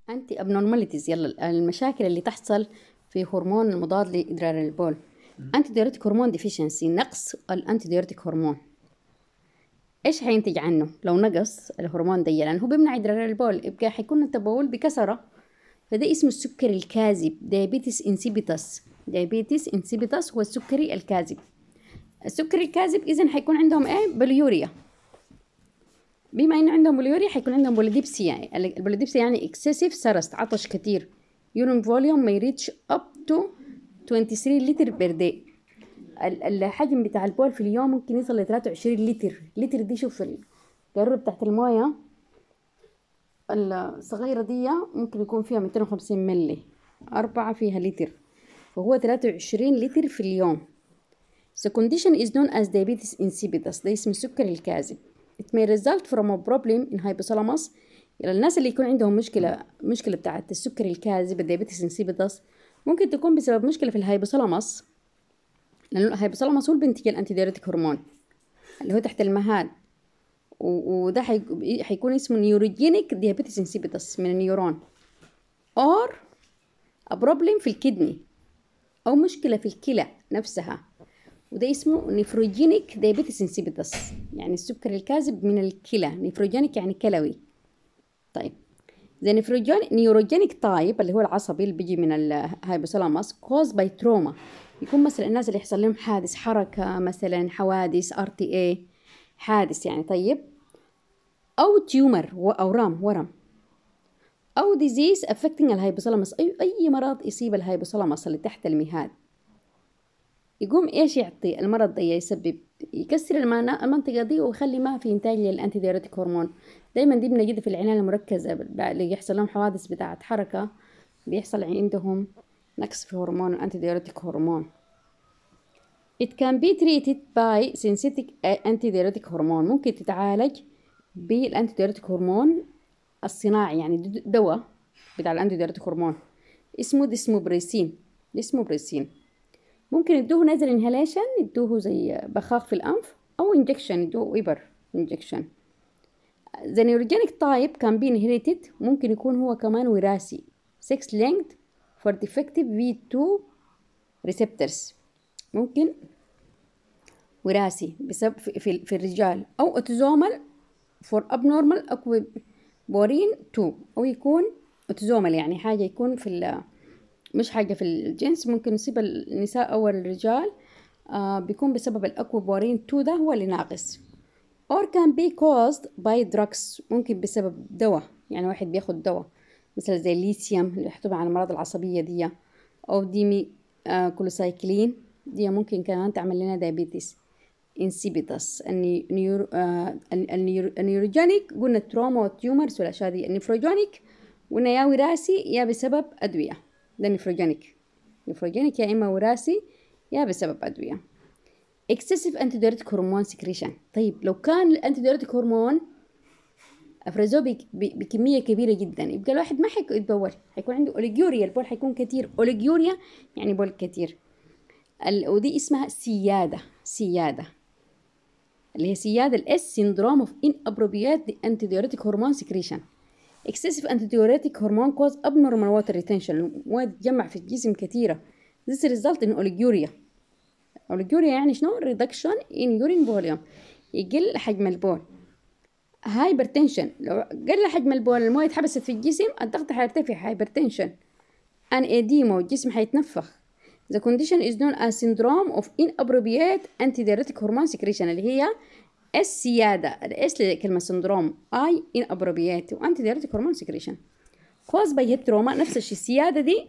انتي abnormalities يلا المشاكل اللي تحصل في هرمون المضاد لادرار البول انتي ديوريتك هرمون ديفيشنسي نقص الانتي ديوريتك هرمون ايش حينتج عنه لو نقص الهرمون ده لانه هو بيمنع ادرار البول يبقى حيكون التبول بكثره فده اسمه السكري الكاذب دايابيتس انسيبيتس دايابيتس انسيبيتس هو السكري الكاذب السكري الكاذب اذا حيكون عندهم ايه بوليوريا بما انه عندهم بوليوريا حيكون عندهم بوليديبسيا يعني البوليديبسيا يعني اكسسيف سرست عطش كتير يورين فوليوم may reach up to 23 لتر بير داي الحجم بتاع البول في اليوم ممكن يوصل ل 23 لتر لتر دي شوف القارورة بتاعت الموية الصغيرة دي ممكن يكون فيها 250 ملي أربعة فيها لتر فهو 23 لتر في اليوم The condition is known as diabetes insipidus ده اسم السكر الكاذب It may result from a problem in hypothalamus يعني الناس اللي يكون عندهم مشكلة مشكلة بتاعت السكر الكاذب الديابيتس انسيبيدس ممكن تكون بسبب مشكلة في الهايبوثالاموس لأنه الهايبوثالاموس هو اللي بينتج الأنتي دايوريتك هرمون اللي هو تحت المهاد وده حيكون اسمه نيوروجينيك ديابيتس انسيبيدس من النيورون or a problem في الكدني أو مشكلة في الكلى نفسها وده اسمه نيفروجينيك دايابيتس انسيبيدس يعني السكر الكاذب من الكلى نيفروجينيك يعني كلوي طيب the neurogenic type اللي هو العصبي اللي بيجي من الهايبوثالاموس caused by trauma يكون مثلا الناس اللي يحصل لهم حادث حركة مثلا حوادث ار تي اي حادث يعني طيب أو تيومر وأورام ورم أو disease affecting الهايبوثالاموس أي أي مرض يصيب الهايبوثالاموس اللي تحت المهاد يقوم ايش يعطي المرض ده يسبب يكسر المنطقة دي ويخلي ما في إنتاج للأنتي ديوريتك هرمون دايما دي بنجد في العناية المركزة اللي يحصل لهم حوادث بتاعة حركة بيحصل عندهم نقص في هرمون الأنتي ديوريتك هرمون It can be treated by synthetic antidiuretic هرمون ممكن تتعالج بالأنتي ديوريتك هرمون الصناعي يعني دواء بتاع الأنتي ديوريتك هرمون اسمه ديسموبريسين ديسموبريسين ممكن يدوه نزل انهاليشن يدوه زي بخاخ في الأنف أو انجكشن يدوه إبر انجكشن The neurogenic type can be inherited ممكن يكون هو كمان وراثي sex linked for defective V2 receptors ممكن وراثي بسبب في, في, في الرجال أو autosomal for abnormal aquaporin 2 أو يكون autosomal يعني حاجة يكون في مش حاجة في الجنس ممكن يصيب النساء أو الرجال آه بيكون بسبب الأكوابورين 2 ده هو اللي ناقص or can be caused by drugs ممكن بسبب دواء يعني واحد بياخد دواء مثل زي الليثيوم اللي يحتوي على الأمراض العصبية دي أو ديمي آه كلوسايكلين دي ممكن كمان تعمل لنا دايابيتس انسيبيتس النيور آه النيوروجينيك قلنا التروما والتيومرز والأشياء دي النيفروجينيك قلنا يا وراثي يا بسبب أدوية ده نيفروجينيك نيفروجينيك يا إما وراثي يا بسبب أدوية excessive antidiuretic هرمون secretion طيب لو كان الانتيديوريتك هرمون افرزوه بكميه كبيره جدا يبقى الواحد ما حيتبول حيكون عنده اوليجوريا البول حيكون كتير اوليجوريا يعني بول كتير ال... ودي اسمها سياده سياده اللي هي سياده الاس syndrome of inappropriate antidiuretic hormone secretion excessive antidiuretic hormone cause abnormal water retention المواد تتجمع في الجسم كثيرة this result in oliguria oliguria يعني شنو reduction in urine volume يقل حجم البول hypertension لو قل حجم البول المويه اتحبست في الجسم الضغط حيرتفع hypertension an edema والجسم حيتنفخ the condition is known as syndrome of inappropriate antidiuretic hormone secretion اللي هي السيادة الاس لكلمة سندروم اي ان ابروبيات وانتي دايرتيك هرمون سكريشن كوز باي التروما نفس الشيء السيادة دي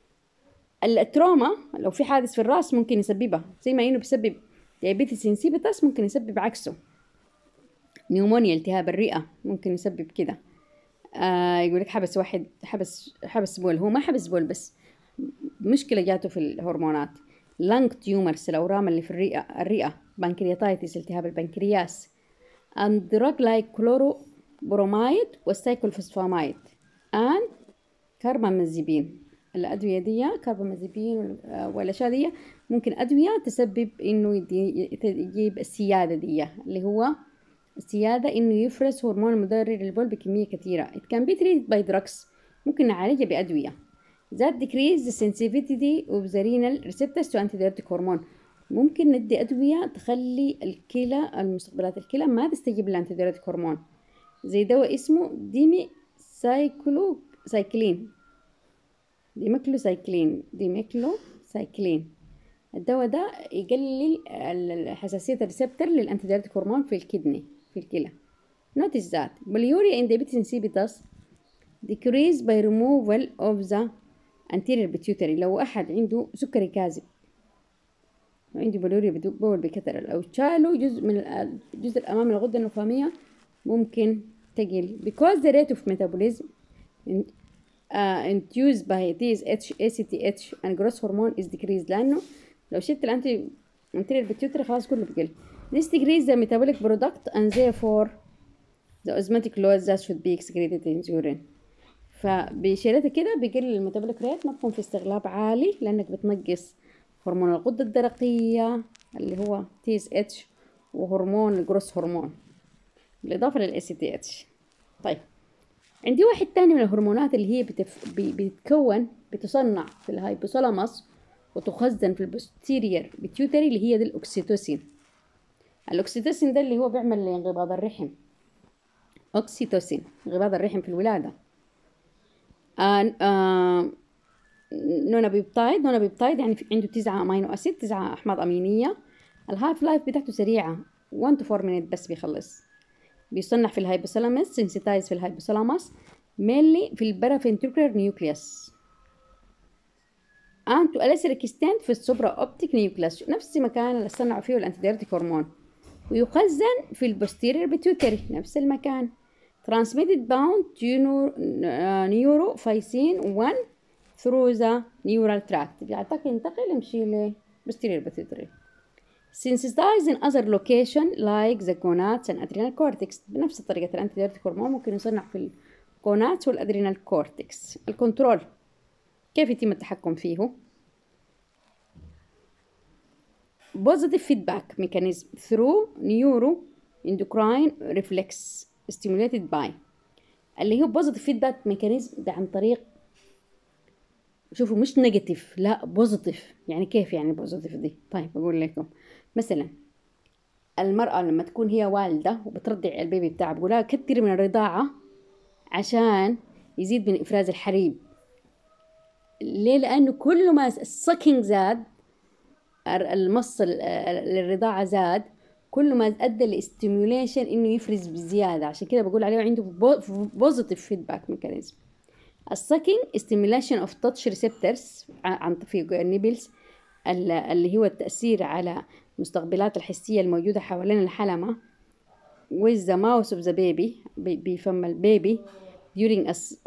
التروما لو في حادث في الراس ممكن يسببها زي ما انه بيسبب ديابيتس انسيبيتس ممكن يسبب عكسه نيومونيا التهاب الرئة ممكن يسبب كده آه يقول لك حبس واحد حبس حبس بول هو ما حبس بول بس مشكلة جاته في الهرمونات لانج تيومرز الأورام اللي في الرئة الرئة بنكرياتايتس التهاب البنكرياس and drug like chlorobromide والسايكلوفوسفامايد and كربامازيبين الأدوية دي كربامازيبين والأشياء دي ممكن أدوية تسبب إنه يجيب السيادة دي اللي هو السيادة إنه يفرز هرمون مضر للبول بكمية كثيرة it can be treated by drugs ممكن نعالجها بأدوية that decrease the sensitivity of the renal receptors to antidiuretic hormone ممكن ندي أدوية تخلي الكلى المستقبلات الكلى ما تستجيب للأنتيديوريتيك هرمون زي دواء اسمه ديمي سايكلو سايكلين ديمكلو سايكلين ديمكلو سايكلين الدواء ده يقلل حساسية الريسبتر للأنتيديوريتيك هرمون في الكدني في الكلى Notice that polyuria in diabetes insipidus decrease by removal of the anterior pituitary لو أحد عنده سكري كاذب وعنده بلوريا بول بكثرة لو شالوا جزء من الجزء الأمامي من الغدة النخامية ممكن تقل because the rate of metabolism uh, induced by TSH, ACTH and growth hormone is decreased لأنه لو شلت الأنتي anterior pituitary خلاص كله بقل this decreases the metabolic product and therefore the osmotic loss that should be excreted in urine فبشيلتها كده بيقل الميتابوليك ريت ما تكون في استغلاب عالي لأنك بتنقص هرمون الغدة الدرقية اللي هو تي اس اتش وهرمون الجروس هرمون بالإضافة للاي سي تي اتش طيب عندي واحد تاني من الهرمونات اللي هي بتف... بتتكون بتصنع في الهايبوثالاموس وتخزن في البوستيرير بيتيوتري اللي هي دي الأكسيتوسين الأكسيتوسين ده اللي هو بيعمل لانقباض الرحم أكسيتوسين انقباض الرحم في الولادة آه آه نونا بيبتايد نونا بيبتايد يعني في عنده تسعة أمينو أسيد تسعة أحماض أمينية الهايف لايف بتاعته سريعة 1 to 4 minute بس بيخلص بيصنع في الهايبوثالاموس سنسيتايز في الهايبوثالاموس مينلي في البارافنتريكولار نيوكليوس and to a lesser extent في السوبرا اوبتيك نيوكليوس نفس المكان اللي صنعوا فيه الانتيديرتيك هرمون ويخزن في البوستيرير بيتيوتري نفس المكان transmitted bound to neurophysin 1 through the neural tract بيعتقد ينتقل يمشي ل posterior pituitary sensitized in other location like the gonads and adrenal cortex بنفس طريقة الانتيديرتيك هرمون ممكن يصنع في الجوناتس والادرينال كورتكس الكنترول كيف يتم التحكم فيه positive feedback mechanism through neuro endocrine reflex stimulated by اللي هو positive feedback mechanism ده عن طريق شوفوا مش نيجاتيف لا بوزيتيف يعني كيف يعني بوزيتيف دي طيب بقول لكم مثلا المرأة لما تكون هي والدة وبترضع البيبي بتاعها بقولها كتري من الرضاعة عشان يزيد من إفراز الحليب ليه لأنه كل ما السكينج زاد المص للرضاعة زاد كل ما أدى الاستيموليشن إنه يفرز بزيادة عشان كده بقول عليه عنده بوزيتيف فيدباك ميكانيزم السكينج stimulation of touch receptors عن طريق النيبلز اللي هو التأثير على المستقبلات الحسية الموجودة حوالين الحلمة with the mouth of the baby بفم البيبي during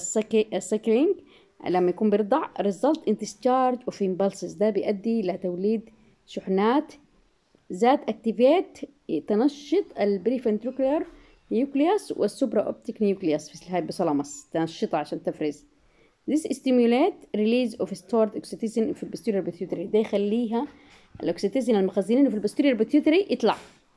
a suckling لما يكون بيرضع result in discharge of impulses ده بيؤدي لتوليد شحنات ذات activate تنشط البريفنتريكولار نيوكليوس والسوبرا اوبتيك نيوكليوس في الهايبوثالاموس تنشطها عشان تفرز This stimulate release of stored oxytocin في البستيرير بيتيوتري ده يخليها الاكسيتوسين المخزنينه في البستيرير بيتيوتري يطلع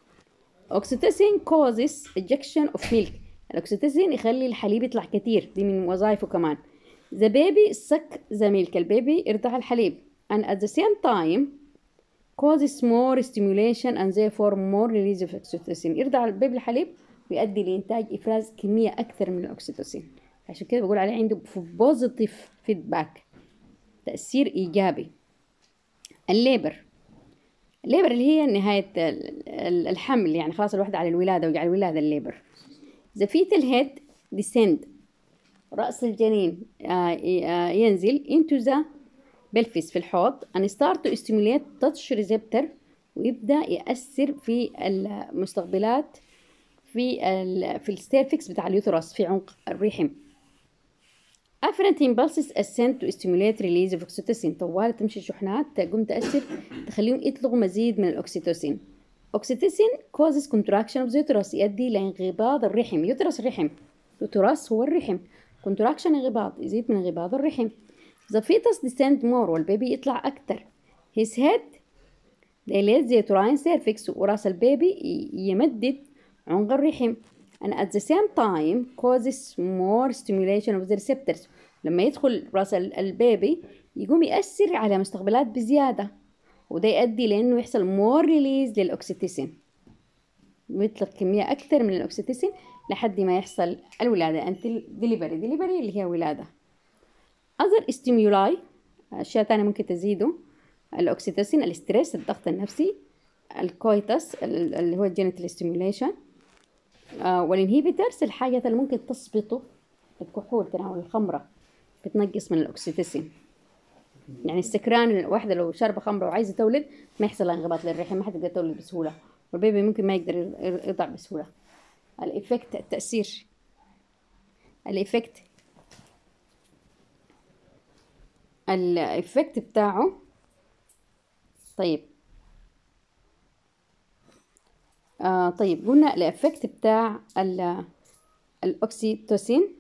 oxytocin causes ejection of milk الاكسيتوسين يخلي الحليب يطلع كتير دي من وظائفه كمان the baby suck the milk البيبي يرضع الحليب and at the same time causes more stimulation and therefore more release of oxytocin يرضع البيبي الحليب ويؤدي لإنتاج إفراز كمية أكثر من الأكسيتوسين عشان كده بقول عليه عنده بوزيتيف فيدباك تأثير إيجابي الليبر الليبر اللي هي نهاية الحمل يعني خلاص الواحدة على الولادة وقع الولادة الليبر the fetal head descend رأس الجنين ينزل into the pelvis في الحوض and start to stimulate touch receptor ويبدأ يأثر في المستقبلات في ال في الستيرفكس بتاع اليوترس في عمق الرحم afferent impulses ascend to stimulate release of oxytocin طوال تمشي شحنات تقوم تأثر تخليهم يطلقوا مزيد من الأكسيتوسين oxytocin causes contraction of the uterus يؤدي لانقباض الرحم يوترس الرحم يوترس هو الرحم contraction انقباض يزيد من انقباض الرحم the fetus descend more والبيبي يطلع أكتر his head dilate the uterine cervix وراس البيبي يمدد عنق الرحم and at the same time causes more stimulation of the receptors لما يدخل راس البيبي يقوم يأثر على مستقبلات بزيادة وده يؤدي لأنه يحصل more release للأكسيتوسين ويطلق كمية أكثر من الأكسيتوسين لحد ما يحصل الولادة أنت ديليفري ديليفري اللي هي ولادة other stimuli أشياء تانية ممكن تزيده الأكسيتوسين الاسترس الضغط النفسي الكويتس اللي هو الجينيتال ستيميوليشن آه والانهيبيترز الحاجة اللي ممكن تثبطه الكحول تناول الخمرة بتنقص من الأكسيتوسين يعني السكران الواحدة لو شاربة خمرة وعايزة تولد ما يحصل انقباض للرحم ما حتقدر تولد بسهولة والبيبي ممكن ما يقدر يرضع بسهولة الإفكت التأثير الإفكت الإفكت بتاعه طيب آه طيب قلنا الإفكت بتاع الأكسيتوسين